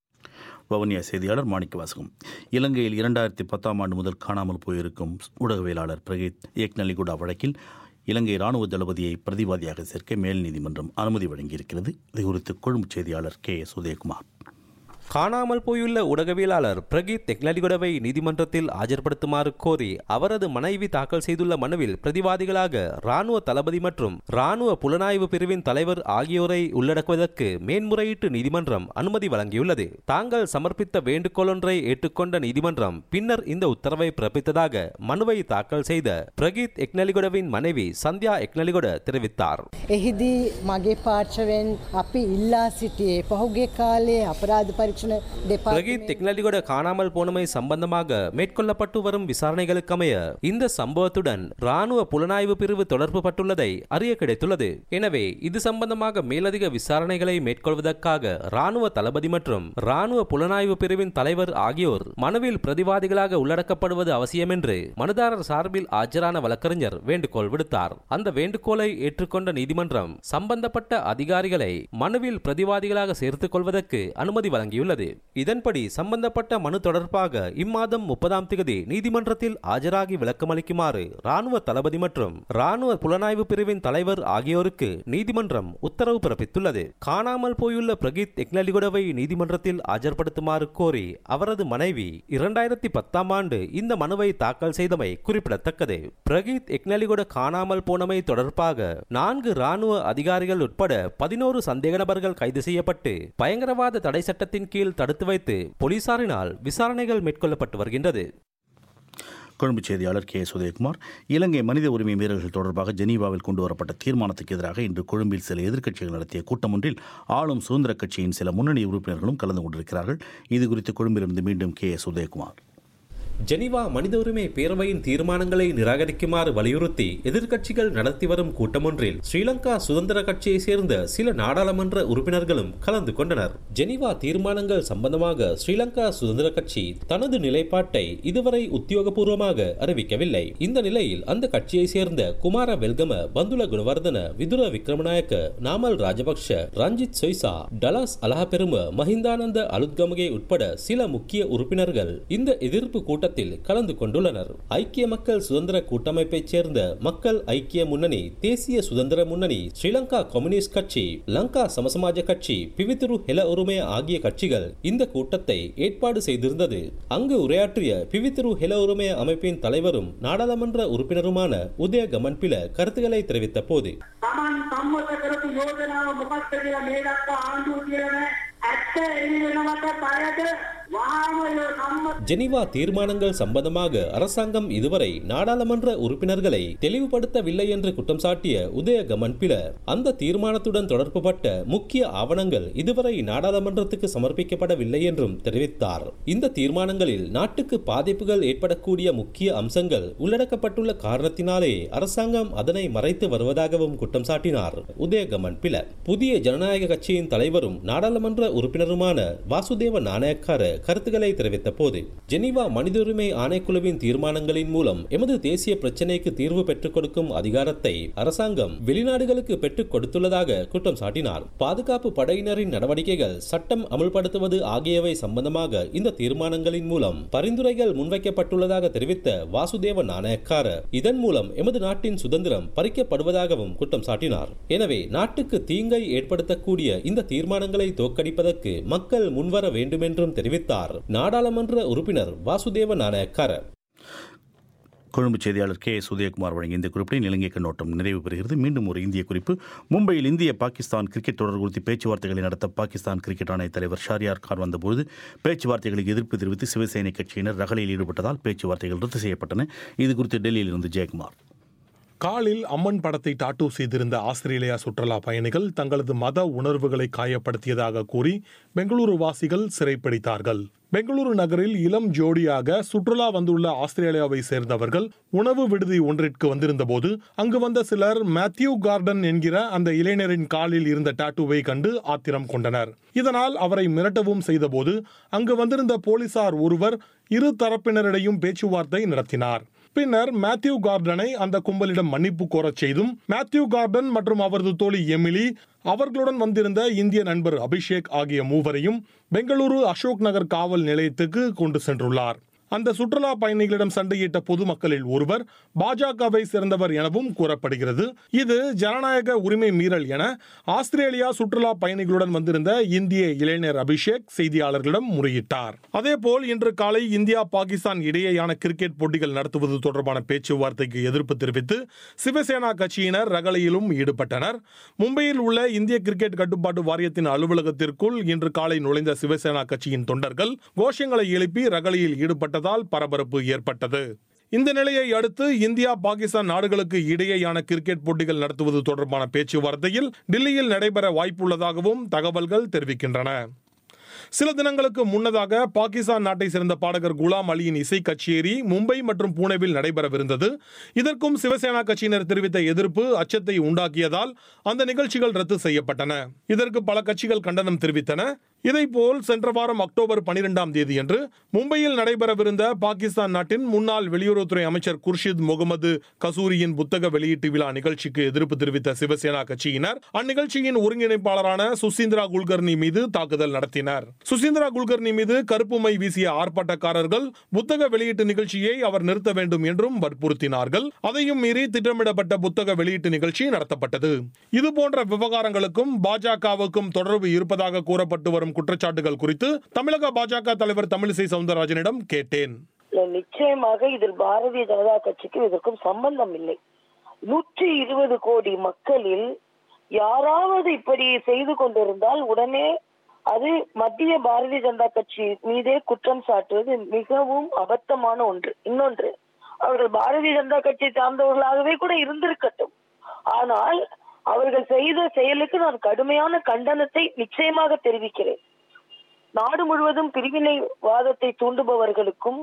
வவுனியா செய்தியாளர் மாணிக்க வாசகம் இலங்கையில் இரண்டாயிரத்தி பத்தாம் ஆண்டு முதல் காணாமல் போயிருக்கும் ஊடகவியலாளர் பிரகீத் ஏக்நலிகுடா வழக்கில் இலங்கை ராணுவ தளபதியை பிரதிவாதியாக சேர்க்க மேல் நீதிமன்றம் அனுமதி வழங்கியிருக்கிறது இது குறித்து கொழும்பு செய்தியாளர் கே எஸ் உதயகுமார் காணாமல் போயுள்ள ஊடகவியலாளர் பிரகீத் தெக்னலிகுடவை நீதிமன்றத்தில் ஆஜர்படுத்துமாறு கோரி அவரது மனைவி தாக்கல் செய்துள்ள மனுவில் பிரதிவாதிகளாக ராணுவ தளபதி மற்றும் ராணுவ புலனாய்வு பிரிவின் தலைவர் ஆகியோரை உள்ளடக்குவதற்கு மேன்முறையீட்டு நீதிமன்றம் அனுமதி வழங்கியுள்ளது தாங்கள் சமர்ப்பித்த வேண்டுகோளொன்றை ஏற்றுக்கொண்ட நீதிமன்றம் பின்னர் இந்த உத்தரவை பிறப்பித்ததாக மனுவை தாக்கல் செய்த பிரகீத் எக்னலிகுடவின் மனைவி சந்தியா எக்னலிகுட தெரிவித்தார் එහිදී මගේ පාර්ශවෙන් අපි ඉල්ලා සිටියේ පහුගේ කාලේ අපරාධ පරීක්ෂණ பிரகீத் டெக்னாலஜியோட காணாமல் போனமை சம்பந்தமாக மேற்கொள்ளப்பட்டு வரும் விசாரணைகளுக்கமைய இந்த சம்பவத்துடன் ராணுவ புலனாய்வு பிரிவு தொடர்பு பட்டுள்ளதை அறிய கிடைத்துள்ளது எனவே இது சம்பந்தமாக மேலதிக விசாரணைகளை மேற்கொள்வதற்காக ராணுவ தளபதி மற்றும் ராணுவ புலனாய்வு பிரிவின் தலைவர் ஆகியோர் மனுவில் பிரதிவாதிகளாக உள்ளடக்கப்படுவது அவசியம் என்று மனுதாரர் சார்பில் ஆஜரான வழக்கறிஞர் வேண்டுகோள் விடுத்தார் அந்த வேண்டுகோளை ஏற்றுக்கொண்ட நீதிமன்றம் சம்பந்தப்பட்ட அதிகாரிகளை மனுவில் பிரதிவாதிகளாக சேர்த்துக் கொள்வதற்கு அனுமதி வழங்கியுள்ளது இதன்படி சம்பந்தப்பட்ட மனு தொடர்பாக இம்மாதம் முப்பதாம் தேதி நீதிமன்றத்தில் ஆஜராகி விளக்கமளிக்குமாறு ராணுவ தளபதி மற்றும் ராணுவ புலனாய்வு பிரிவின் தலைவர் ஆகியோருக்கு நீதிமன்றம் உத்தரவு பிறப்பித்துள்ளது காணாமல் போயுள்ள பிரகீத் எக்னலிகுடவை நீதிமன்றத்தில் ஆஜர்படுத்துமாறு கோரி அவரது மனைவி இரண்டாயிரத்தி பத்தாம் ஆண்டு இந்த மனுவை தாக்கல் செய்தமை குறிப்பிடத்தக்கது பிரகீத் எக்னலிகுட காணாமல் போனமை தொடர்பாக நான்கு ராணுவ அதிகாரிகள் உட்பட பதினோரு சந்தேக நபர்கள் கைது செய்யப்பட்டு பயங்கரவாத தடை சட்டத்தின் கீழ் தடுத்து வைத்து போலீசாரினால் விசாரணைகள் மேற்கொள்ளப்பட்டு வருகின்றது கொழும்பு செய்தியாளர் கே எஸ் உதயகுமார் இலங்கை மனித உரிமை மீறல்கள் தொடர்பாக ஜெனீவாவில் கொண்டு வரப்பட்ட தீர்மானத்துக்கு எதிராக இன்று கொழும்பில் சில எதிர்க்கட்சிகள் நடத்திய கூட்டம் ஒன்றில் ஆளும் சுதந்திர கட்சியின் சில முன்னணி உறுப்பினர்களும் கலந்து கொண்டிருக்கிறார்கள் இது குறித்து கொழும்பிலிருந்து மீண்டும் கே எஸ் உதயகுமார் ஜெனீவா மனித உரிமை பேரவையின் தீர்மானங்களை நிராகரிக்குமாறு வலியுறுத்தி எதிர்க்கட்சிகள் நடத்தி வரும் கூட்டமொன்றில் ஸ்ரீலங்கா சுதந்திர கட்சியை சேர்ந்த சில நாடாளுமன்ற உறுப்பினர்களும் கலந்து கொண்டனர் ஜெனீவா தீர்மானங்கள் சம்பந்தமாக ஸ்ரீலங்கா சுதந்திர கட்சி தனது நிலைப்பாட்டை இதுவரை உத்தியோகபூர்வமாக அறிவிக்கவில்லை இந்த நிலையில் அந்த கட்சியை சேர்ந்த குமார வெல்கம பந்துல குணவர்தன விதுர விக்ரமநாயக்க நாமல் ராஜபக்ஷ ரஞ்சித் சொய்சா டலாஸ் அலஹபெரும மஹிந்தானந்த அலுத்கமகே உட்பட சில முக்கிய உறுப்பினர்கள் இந்த எதிர்ப்பு கூட்டம் கூட்டத்தில் கலந்து கொண்டுள்ளனர் ஐக்கிய மக்கள் சுதந்திர கூட்டமைப்பைச் சேர்ந்த மக்கள் ஐக்கிய முன்னணி தேசிய சுதந்திர முன்னணி ஸ்ரீலங்கா கம்யூனிஸ்ட் கட்சி லங்கா சமசமாஜ கட்சி பிவித்துரு ஹெல உரிமை ஆகிய கட்சிகள் இந்த கூட்டத்தை ஏற்பாடு செய்திருந்தது அங்கு உரையாற்றிய பிவித்துரு ஹெல உரிமை அமைப்பின் தலைவரும் நாடாளுமன்ற உறுப்பினருமான உதய கமன்பில கருத்துக்களை தெரிவித்த போது තමන් සම්මත කරපු යෝජනාව මොකක්ද කියලා මේ දක්වා ආණ්ඩුව කියලා නැහැ. ඇත්ත එළි වෙනවට පයද වහාම ඒ සම්මත ஜெனீவா தீர்மானங்கள் சம்பந்தமாக அரசாங்கம் இதுவரை நாடாளுமன்ற உறுப்பினர்களை தெளிவுபடுத்தவில்லை என்று குற்றம் சாட்டிய உதய கமன்பில அந்த தீர்மானத்துடன் தொடர்புபட்ட முக்கிய ஆவணங்கள் இதுவரை நாடாளுமன்றத்துக்கு சமர்ப்பிக்கப்படவில்லை என்றும் தெரிவித்தார் இந்த தீர்மானங்களில் நாட்டுக்கு பாதிப்புகள் ஏற்படக்கூடிய முக்கிய அம்சங்கள் உள்ளடக்கப்பட்டுள்ள காரணத்தினாலே அரசாங்கம் அதனை மறைத்து வருவதாகவும் குற்றம் சாட்டினார் உதய கமன்பில புதிய ஜனநாயக கட்சியின் தலைவரும் நாடாளுமன்ற உறுப்பினருமான வாசுதேவ நாணயக்கார கருத்துக்களை தெரிவித்த போது ஜெனீவா மனித உரிமை ஆணைக்குழுவின் தீர்மானங்களின் மூலம் எமது தேசிய பிரச்சினைக்கு தீர்வு பெற்றுக் கொடுக்கும் அதிகாரத்தை அரசாங்கம் வெளிநாடுகளுக்கு பெற்றுக் கொடுத்துள்ளதாக குற்றம் சாட்டினார் பாதுகாப்பு படையினரின் நடவடிக்கைகள் சட்டம் அமுல்படுத்துவது ஆகியவை சம்பந்தமாக இந்த தீர்மானங்களின் மூலம் பரிந்துரைகள் முன்வைக்கப்பட்டுள்ளதாக தெரிவித்த வாசுதேவ நாணயக்கார இதன் மூலம் எமது நாட்டின் சுதந்திரம் பறிக்கப்படுவதாகவும் குற்றம் சாட்டினார் எனவே நாட்டுக்கு தீங்கை ஏற்படுத்தக்கூடிய இந்த தீர்மானங்களை தோற்கடிப்பதற்கு மக்கள் முன்வர வேண்டும் என்றும் தெரிவித்தார் நாடாளுமன்ற உறுப்பினர் வாசுதேவ நாணயக்கார கொழும்பு செய்தியாளர் கே எஸ் உதயகுமார் வழங்கிய இந்த குறிப்பில் இலங்கை கண்ணோட்டம் நிறைவு பெறுகிறது மீண்டும் ஒரு இந்திய குறிப்பு மும்பையில் இந்திய பாகிஸ்தான் கிரிக்கெட் தொடர் குறித்து பேச்சுவார்த்தைகளை நடத்த பாகிஸ்தான் கிரிக்கெட் ஆணைய தலைவர் ஷாரியார் கான் வந்தபோது பேச்சுவார்த்தைகளுக்கு எதிர்ப்பு தெரிவித்து சிவசேனை கட்சியினர் ரகளையில் ஈடுபட்டதால் பேச்சுவார்த்தைகள் ரத்து செய்யப்பட்டன இது குறித்து டெல்லியில் இருந்து ஜெயக்குமார் காலில் அம்மன் படத்தை டாட்டூ செய்திருந்த ஆஸ்திரேலியா சுற்றுலா பயணிகள் தங்களது மத உணர்வுகளை காயப்படுத்தியதாக கூறி பெங்களூரு வாசிகள் சிறைப்பிடித்தார்கள் பெங்களூரு நகரில் இளம் ஜோடியாக சுற்றுலா வந்துள்ள ஆஸ்திரேலியாவை சேர்ந்தவர்கள் உணவு விடுதி ஒன்றிற்கு வந்திருந்தபோது அங்கு வந்த சிலர் மேத்யூ கார்டன் என்கிற அந்த இளைஞரின் காலில் இருந்த டாட்டூவை கண்டு ஆத்திரம் கொண்டனர் இதனால் அவரை மிரட்டவும் செய்தபோது அங்கு வந்திருந்த போலீசார் ஒருவர் இரு தரப்பினரிடையும் பேச்சுவார்த்தை நடத்தினார் பின்னர் மேத்யூ கார்டனை அந்த கும்பலிடம் மன்னிப்பு கோரச் செய்தும் மேத்யூ கார்டன் மற்றும் அவரது தோழி எமிலி அவர்களுடன் வந்திருந்த இந்திய நண்பர் அபிஷேக் ஆகிய மூவரையும் பெங்களூரு அசோக் நகர் காவல் நிலையத்துக்கு கொண்டு சென்றுள்ளார் அந்த சுற்றுலா பயணிகளிடம் சண்டையிட்ட பொதுமக்களில் ஒருவர் பாஜகவை சேர்ந்தவர் எனவும் கூறப்படுகிறது இது ஜனநாயக உரிமை மீறல் என ஆஸ்திரேலியா சுற்றுலா பயணிகளுடன் வந்திருந்த இந்திய இளைஞர் அபிஷேக் செய்தியாளர்களிடம் முறையிட்டார் அதேபோல் இன்று காலை இந்தியா பாகிஸ்தான் இடையேயான கிரிக்கெட் போட்டிகள் நடத்துவது தொடர்பான பேச்சுவார்த்தைக்கு எதிர்ப்பு தெரிவித்து சிவசேனா கட்சியினர் ரகளையிலும் ஈடுபட்டனர் மும்பையில் உள்ள இந்திய கிரிக்கெட் கட்டுப்பாட்டு வாரியத்தின் அலுவலகத்திற்குள் இன்று காலை நுழைந்த சிவசேனா கட்சியின் தொண்டர்கள் கோஷங்களை எழுப்பி ரகளையில் ஈடுபட்டதால் பரபரப்பு ஏற்பட்டது இந்த நிலையை அடுத்து இந்தியா பாகிஸ்தான் நாடுகளுக்கு இடையேயான கிரிக்கெட் போட்டிகள் நடத்துவது தொடர்பான பேச்சுவார்த்தையில் டில்லியில் நடைபெற வாய்ப்புள்ளதாகவும் தகவல்கள் தெரிவிக்கின்றன சில தினங்களுக்கு முன்னதாக பாகிஸ்தான் நாட்டை சேர்ந்த பாடகர் குலாம் அலியின் இசை கச்சேரி மும்பை மற்றும் பூனேவில் நடைபெறவிருந்தது இதற்கும் சிவசேனா கட்சியினர் தெரிவித்த எதிர்ப்பு அச்சத்தை உண்டாக்கியதால் அந்த நிகழ்ச்சிகள் ரத்து செய்யப்பட்டன இதற்கு பல கட்சிகள் கண்டனம் தெரிவித்தன இதைப்போல் சென்ற வாரம் அக்டோபர் பனிரெண்டாம் தேதியன்று மும்பையில் நடைபெறவிருந்த பாகிஸ்தான் நாட்டின் முன்னாள் வெளியுறவுத்துறை அமைச்சர் குர்ஷித் முகமது கசூரியின் புத்தக வெளியீட்டு விழா நிகழ்ச்சிக்கு எதிர்ப்பு தெரிவித்த சிவசேனா கட்சியினர் அந்நிகழ்ச்சியின் ஒருங்கிணைப்பாளரான சுசீந்திரா குல்கர்னி மீது தாக்குதல் நடத்தினர் சுசீந்திரா குல்கர்னி மீது கருப்பு மை வீசிய ஆர்ப்பாட்டக்காரர்கள் புத்தக வெளியீட்டு நிகழ்ச்சியை அவர் நிறுத்த வேண்டும் என்றும் வற்புறுத்தினார்கள் அதையும் மீறி திட்டமிடப்பட்ட புத்தக வெளியீட்டு நிகழ்ச்சி நடத்தப்பட்டது இதுபோன்ற விவகாரங்களுக்கும் பாஜகவுக்கும் தொடர்பு இருப்பதாக கூறப்பட்டு வரும் குற்றச்சாட்டுகள் குறித்து தமிழக பாஜக தலைவர் தமிழிசை சவுந்தரராஜனிடம் கேட்டேன் நிச்சயமாக இதில் பாரதிய ஜனதா கட்சிக்கும் இதற்கும் சம்பந்தம் இல்லை நூற்றி இருபது கோடி மக்களில் யாராவது இப்படி செய்து கொண்டிருந்தால் உடனே அது மத்திய பாரதிய ஜனதா கட்சி மீதே குற்றம் சாட்டுவது மிகவும் அபத்தமான ஒன்று இன்னொன்று அவர்கள் பாரதிய ஜனதா கட்சியை சார்ந்தவர்களாகவே கூட இருந்திருக்கட்டும் ஆனால் அவர்கள் செய்த செயலுக்கு நான் கடுமையான கண்டனத்தை நிச்சயமாக தெரிவிக்கிறேன் நாடு முழுவதும் பிரிவினைவாதத்தை தூண்டுபவர்களுக்கும்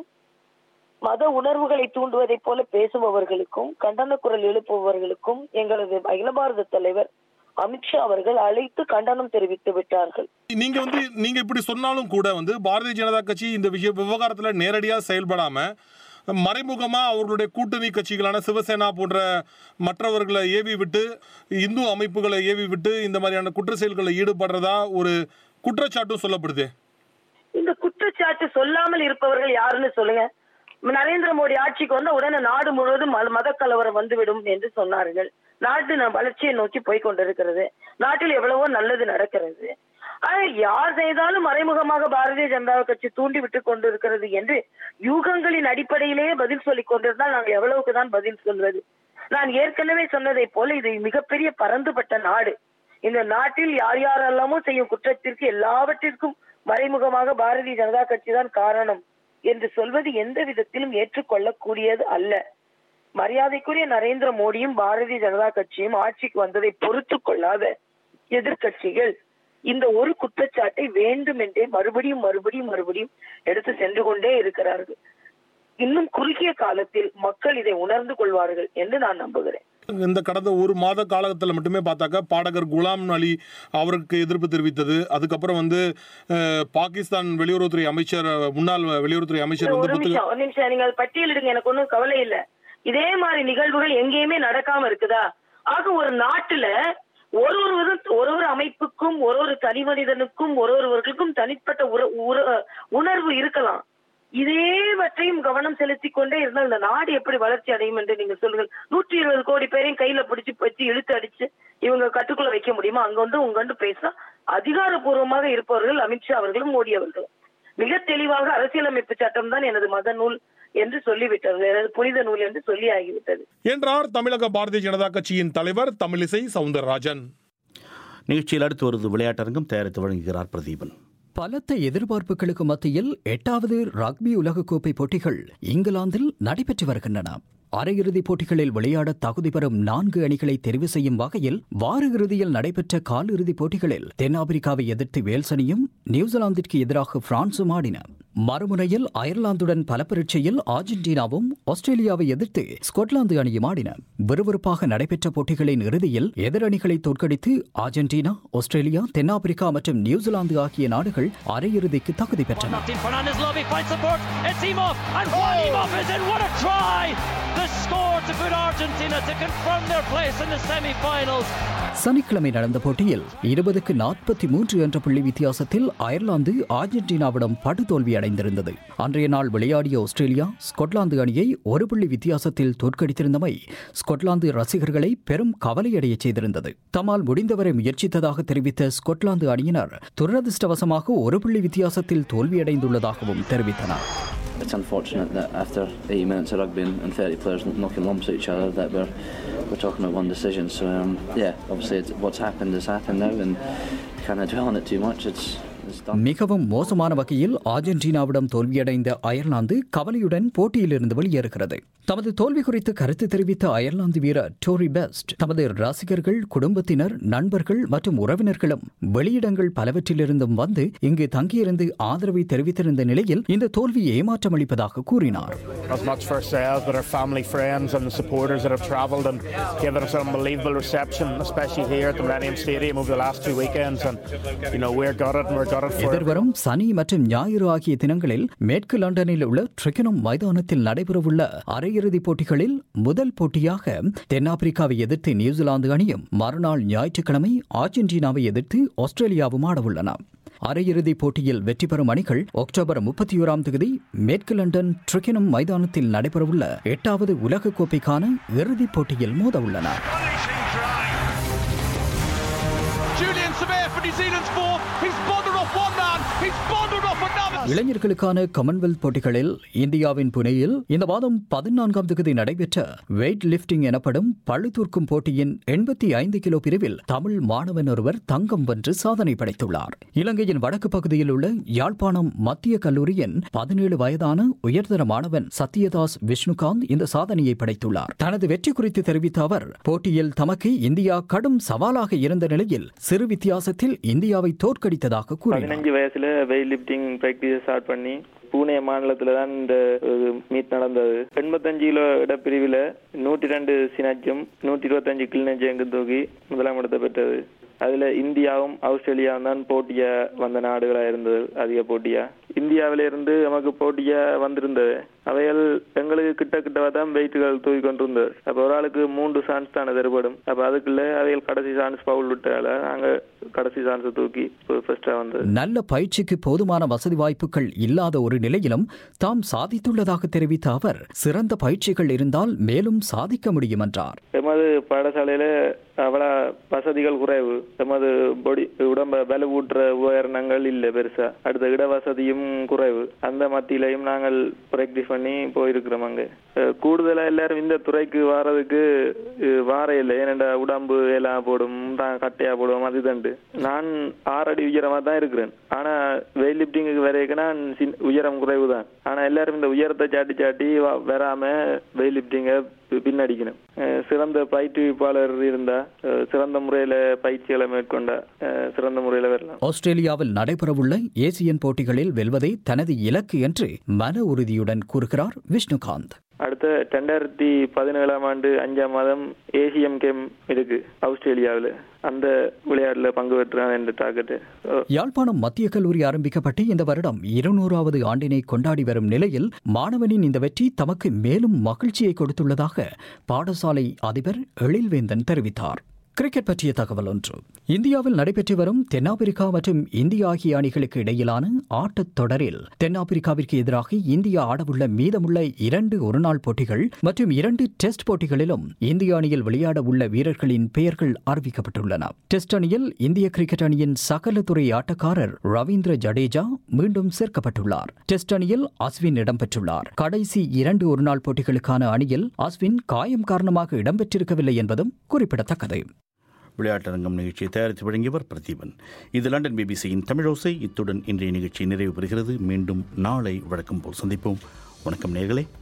மத உணர்வுகளை தூண்டுவதைப் போல பேசுபவர்களுக்கும் கண்டன குரல் எழுப்புபவர்களுக்கும் எங்களது அகில பாரத தலைவர் அமித்ஷா அவர்கள் அழைத்து கண்டனம் தெரிவித்து விட்டார்கள் நீங்க வந்து நீங்க இப்படி சொன்னாலும் கூட வந்து பாரதிய ஜனதா கட்சி இந்த விஷய விவகாரத்துல நேரடியா செயல்படாம மறைமுகமா அவர்களுடைய கூட்டணி கட்சிகளான சிவசேனா போன்ற மற்றவர்களை ஏவி விட்டு இந்து அமைப்புகளை ஏவி விட்டு இந்த மாதிரியான குற்ற செயல்களில் ஈடுபடுறதா ஒரு குற்றச்சாட்டும் சொல்லப்படுது இந்த குற்றச்சாட்டு சொல்லாமல் இருப்பவர்கள் யாருன்னு சொல்லுங்க நரேந்திர மோடி ஆட்சிக்கு வந்த உடனே நாடு முழுவதும் மத- மத கலவரம் வந்துவிடும் என்று சொன்னார்கள் நாட்டு ந- வளர்ச்சியை நோக்கி போய் கொண்டிருக்கிறது நாட்டில் எவ்வளவோ நல்லது நடக்கிறது ஆனா யார் செய்தாலும் மறைமுகமாக பாரதிய ஜனதா கட்சி தூண்டி விட்டு கொண்டிருக்கிறது என்று யூகங்களின் அடிப்படையிலேயே பதில் சொல்லிக் கொண்டிருந்தால் நாங்கள் எவ்வளவுக்கு தான் பதில் சொல்வது நான் ஏற்கனவே சொன்னதை போல இது மிகப்பெரிய பரந்துபட்ட நாடு இந்த நாட்டில் யார் யாரெல்லாமோ செய்யும் குற்றத்திற்கு எல்லாவற்றிற்கும் மறைமுகமாக பாரதிய ஜனதா கட்சி தான் காரணம் என்று சொல்வது எந்த விதத்திலும் ஏற்றுக்கொள்ளக்கூடியது அல்ல மரியாதைக்குரிய நரேந்திர மோடியும் பாரதிய ஜனதா கட்சியும் ஆட்சிக்கு வந்ததை பொறுத்து கொள்ளாத எதிர்க்கட்சிகள் இந்த ஒரு குற்றச்சாட்டை வேண்டுமென்றே மறுபடியும் மறுபடியும் மறுபடியும் எடுத்து சென்று கொண்டே இருக்கிறார்கள் இன்னும் குறுகிய காலத்தில் மக்கள் இதை உணர்ந்து கொள்வார்கள் என்று நான் நம்புகிறேன் இந்த கடந்த ஒரு மாத காலகட்டத்தில் மட்டுமே பார்த்தாக்கா பாடகர் குலாம் அலி அவருக்கு எதிர்ப்பு தெரிவித்தது அதுக்கப்புறம் வந்து அஹ், பாகிஸ்தான் வெளியுறவுத்துறை அமைச்சர் முன்னாள் வெளியுறவுத்துறை அமைச்சர் ஒரு வந்து புத்தக நிமிஷம் ஒரு நிமிஷம் நீங்க பட்டியலிடுங்க எனக்கு ஒண்ணும் கவலை இல்ல இதே மாதிரி நிகழ்வுகள் எங்கேயுமே நடக்காம இருக்குதா ஆக ஒரு நாட்டுல ஒரு ஒரு ஒரு ஒரு அமைப்புக்கும் ஒரு ஒரு தனி மனிதனுக்கும் ஒரு ஒருவர்களுக்கும் தனிப்பட்ட உற- உற- உணர்வு இருக்கலாம் இதேவற்றையும் கவனம் செலுத்திக் கொண்டே இருந்தால் இந்த நாடு எப்படி வளர்ச்சி அடையும் என்று நீங்க சொல்லுங்கள் நூற்றி இருபது கோடி பேரையும் கையில பிடிச்சு வச்சு இழுத்து அடிச்சு இவங்க கட்டுக்குள்ள வைக்க முடியுமா அங்க வந்து உங்க வந்து பேசினா அதிகாரப்பூர்வமாக இருப்பவர்கள் அமித்ஷா அவர்களும் மோடி அவர்களும் மிக தெளிவாக அரசியலமைப்பு சட்டம் தான் எனது மத நூல் என்று சொல்லிவிட்டார்கள் எனது புனித நூல் என்று சொல்லி ஆகிவிட்டது என்றார் தமிழக பாரதிய ஜனதா கட்சியின் தலைவர் தமிழிசை சவுந்தரராஜன் நிகழ்ச்சியில் அடுத்து வருவது விளையாட்டரங்கம் தயாரித்து வழங்குகிறார் பிரதீபன் பலத்த எதிர்பார்ப்புகளுக்கு மத்தியில் எட்டாவது ரக்பி உலகக்கோப்பை போட்டிகள் இங்கிலாந்தில் நடைபெற்று வருகின்றன அரையிறுதிப் போட்டிகளில் விளையாட தகுதி பெறும் நான்கு அணிகளை தெரிவு செய்யும் வகையில் வார இறுதியில் நடைபெற்ற காலிறுதிப் போட்டிகளில் தென்னாப்பிரிக்காவை எதிர்த்து வேல்ஸ் அணியும் நியூசிலாந்திற்கு எதிராக பிரான்சும் ஆடின மறுமுனையில் அயர்லாந்துடன் பல பரீட்சையில் அர்ஜென்டினாவும் ஆஸ்திரேலியாவை எதிர்த்து ஸ்கொட்லாந்து அணியும் ஆடின விறுவிறுப்பாக நடைபெற்ற போட்டிகளின் இறுதியில் எதிரணிகளை தோற்கடித்து அர்ஜென்டினா ஆஸ்திரேலியா தென்னாப்பிரிக்கா மற்றும் நியூசிலாந்து ஆகிய நாடுகள் அரையிறுதிக்கு தகுதி பெற்றன Martin Fernandez Lovey finds support. It's Imov, and Juan Imov is in. What a try! The score to put Argentina to confirm their place in the semi-finals. சனிக்கிழமை நடந்த போட்டியில் இருபதுக்கு நாற்பத்தி மூன்று என்ற புள்ளி வித்தியாசத்தில் அயர்லாந்து அர்ஜென்டினாவிடம் படுதோல்வி அடைந்திருந்தது அன்றைய நாள் விளையாடிய ஆஸ்திரேலியா ஸ்கொட்லாந்து அணியை ஒரு புள்ளி வித்தியாசத்தில் தோற்கடித்திருந்தமை ஸ்கொட்லாந்து ரசிகர்களை பெரும் கவலையடையச் செய்திருந்தது தம்மால் முடிந்தவரை முயற்சித்ததாக தெரிவித்த ஸ்கொட்லாந்து அணியினர் துரதிருஷ்டவசமாக ஒரு புள்ளி வித்தியாசத்தில் தோல்வியடைந்துள்ளதாகவும் தெரிவித்தனர் It's unfortunate that after 80 minutes of rugby and and 30 players knocking lumps at each other that we're, we're talking about one decision. So um, yeah, obviously it's, what's happened has happened now and can't dwell on it too much. It's, it's done. மிகவும் மோசமான வகையில் அர்ஜென்டினாவிடம் தோல்வியடைந்த Ireland கவலையுடன் போட்டியிலிருந்து வெளியேறுகிறது தமது தோல்வி குறித்து கருத்து தெரிவித்த அயர்லாந்து வீரர் டோரி பெஸ்ட் தமது ரசிகர்கள் குடும்பத்தினர் நண்பர்கள் மற்றும் உறவினர்களும் வெளியிடங்கள் பலவற்றிலிருந்தும் வந்து இங்கு தங்கியிருந்து ஆதரவை தெரிவித்திருந்த நிலையில் இந்த தோல்வி ஏமாற்றமளிப்பதாக கூறினார் as much for ourselves, but our family, friends, and the supporters that have travelled and given us an unbelievable reception, especially here at the Millennium Stadium over the last two weekends. And you know, we're gutted and we're gutted for. எதிர்வரும் சனி மற்றும் ஞாயிறு ஆகிய தினங்களில் மேற்கு லண்டனில் உள்ள ட்ரிக்கனம் மைதானத்தில் நடைபெறவுள்ள அரையிறுதிப் போட்டிகளில் முதல் போட்டியாக தென்னாப்பிரிக்காவை எதிர்த்து நியூசிலாந்து அணியும் மறுநாள் ஞாயிற்றுக்கிழமை அர்ஜென்டினாவை எதிர்த்து ஆஸ்திரேலியாவும் ஆடவுள்ளன அரையிறுதிப் போட்டியில் வெற்றி பெறும் அணிகள் அக்டோபர் முப்பத்தி ஓராம் தேதி மேற்கு லண்டன் ட்ரிக்கனம் மைதானத்தில் நடைபெறவுள்ள எட்டாவது உலகக்கோப்பைக்கான இறுதிப் போட்டியில் மோதவுள்ளன Julian Samir for New Zealand's four. He's bonded off one man. He's bonded off another. இளைஞர்களுக்கான காமன்வெல்த் போட்டிகளில் இந்தியாவின் புனேயில் இந்த மாதம் பதினான்காம் தேதி நடைபெற்ற வெயிட் லிப்டிங் எனப்படும் பழுதூர்க்கும் போட்டியின் எண்பத்தி ஐந்து கிலோ பிரிவில் தமிழ் மாணவன் ஒருவர் தங்கம் வென்று சாதனை படைத்துள்ளார் இலங்கையின் வடக்கு பகுதியில் உள்ள யாழ்ப்பாணம் மத்திய கல்லூரியின் பதினேழு வயதான உயர்தர மாணவன் சத்யதாஸ் விஷ்ணுகாந்த் இந்த சாதனையை படைத்துள்ளார் தனது வெற்றி குறித்து தெரிவித்த அவர் போட்டியில் தமக்கு இந்தியா கடும் சவாலாக இருந்த நிலையில் சிறு வித்தியாசத்தில் இந்தியாவை தோற்கடித்ததாக கூறினார் பதினஞ்சு வயசுல வெயிட் லிப்டிங் பிராக்டிஸ் ஸ்டார்ட் பண்ணி பூனே மாநிலத்துல தான் இந்த மீட் நடந்தது எண்பத்தஞ்சு கிலோ இடப்பிரிவுல நூற்றி ரெண்டு சினச்சும் நூற்றி இருபத்தஞ்சு கிளிநெஞ்சு தூக்கி முதலாம் இடத்தை பெற்றது அதுல இந்தியாவும் ஆஸ்திரேலியாவும் தான் போட்டியா வந்த நாடுகளா இருந்தது அதிக போட்டியா இந்தியாவில இருந்து நமக்கு போட்டியா வந்திருந்தது அவைகள் எங்களுக்கு கிட்ட கிட்ட தான் வெயிட்டுகள் தூக்கி கொண்டிருந்தது அப்ப ஒரு ஆளுக்கு மூன்று சான்ஸ் தானே தருபடும் அப்ப அதுக்குள்ள அவைகள் கடைசி சான்ஸ் பவுல் விட்டால நாங்க கடைசி சான்ஸ் தூக்கி ஃபர்ஸ்டா வந்தது நல்ல பயிற்சிக்கு போதுமான வசதி வாய்ப்புகள் இல்லாத ஒரு நிலையிலும் தாம் சாதித்துள்ளதாக தெரிவித்த அவர் சிறந்த பயிற்சிகள் இருந்தால் மேலும் சாதிக்க முடியும் என்றார் எமது பாடசாலையில அவ்வளோ வசதிகள் குறைவு எமது பொடி உடம்ப பல ஊட்டுற உபகரணங்கள் இல்லை பெருசா அடுத்த இட வசதியும் குறைவு அந்த மத்தியிலையும் நாங்கள் பிராக்டிஸ் பண்ணி போயிருக்கிறோம் அங்க அஹ் கூடுதலா எல்லாரும் இந்த துறைக்கு வாரதுக்கு அஹ் வார இல்லை ஏனெண்டா உடம்பு எல்லாம் போடும் தான் கட்டையா போடும் அது தண்டு நான் ஆறு அடி உயரமா தான் இருக்கிறேன் ஆனா வெயிட் லிப்டிங்குக்கு வரைக்கும் நான் சின்- உயரம் குறைவு தான் ஆனா எல்லாரும் இந்த உயரத்தை சாட்டி சாட்டி வ- வராம வெயிட் லிப்டிங்க பின்னடிக்கணும் அஹ் சிறந்த பயிற்றுவிப்பாளர் இருந்தா அஹ் சிறந்த முறையில பயிற்சிகளை மேற்கொண்டா அஹ் சிறந்த முறையில வரலாம் ஆஸ்திரேலியாவில் நடைபெறவுள்ள ஏசியன் போட்டிகளில் வெல்வதே தனது இலக்கு என்று மன உறுதியுடன் கூறுகிறார் விஷ்ணுகாந்த் அடுத்த ரெண்டாயிரத்தி பதினேழாம் ஆண்டு அஞ்சாம் மாதம் ஏசிஎம் கேம் இருக்கு ஆஸ்திரேலியாவில் அந்த விளையாட்டுல பங்கு பெற்றான் என்ற டார்கெட் யாழ்ப்பாணம் மத்திய கல்லூரி ஆரம்பிக்கப்பட்டு இந்த வருடம் இருநூறாவது ஆண்டினை கொண்டாடி வரும் நிலையில் மாணவனின் இந்த வெற்றி தமக்கு மேலும் மகிழ்ச்சியை கொடுத்துள்ளதாக பாடசாலை அதிபர் எழில்வேந்தன் தெரிவித்தார் கிரிக்கெட் பற்றிய தகவல் ஒன்று இந்தியாவில் நடைபெற்று வரும் தென்னாப்பிரிக்கா மற்றும் இந்தியா ஆகிய அணிகளுக்கு இடையிலான ஆட்டத் தொடரில் தென்னாப்பிரிக்காவிற்கு எதிராக இந்தியா ஆடவுள்ள மீதமுள்ள இரண்டு ஒருநாள் போட்டிகள் மற்றும் இரண்டு டெஸ்ட் போட்டிகளிலும் இந்திய அணியில் விளையாட உள்ள வீரர்களின் பெயர்கள் அறிவிக்கப்பட்டுள்ளன டெஸ்ட் அணியில் இந்திய கிரிக்கெட் அணியின் சகல துறை ஆட்டக்காரர் ரவீந்திர ஜடேஜா மீண்டும் சேர்க்கப்பட்டுள்ளார் டெஸ்ட் அணியில் அஸ்வின் இடம்பெற்றுள்ளார் கடைசி இரண்டு ஒருநாள் போட்டிகளுக்கான அணியில் அஸ்வின் காயம் காரணமாக இடம்பெற்றிருக்கவில்லை என்பதும் குறிப்பிடத்தக்கது விளையாட்டரங்கம் நிகழ்ச்சியை தயாரித்து வழங்கியவர் பிரதீபன் இது லண்டன் பிபிசியின் தமிழோசை இத்துடன் இன்றைய நிகழ்ச்சி நிறைவு பெறுகிறது மீண்டும் நாளை வழக்கம் போல் சந்திப்போம் வணக்கம் நேர்களே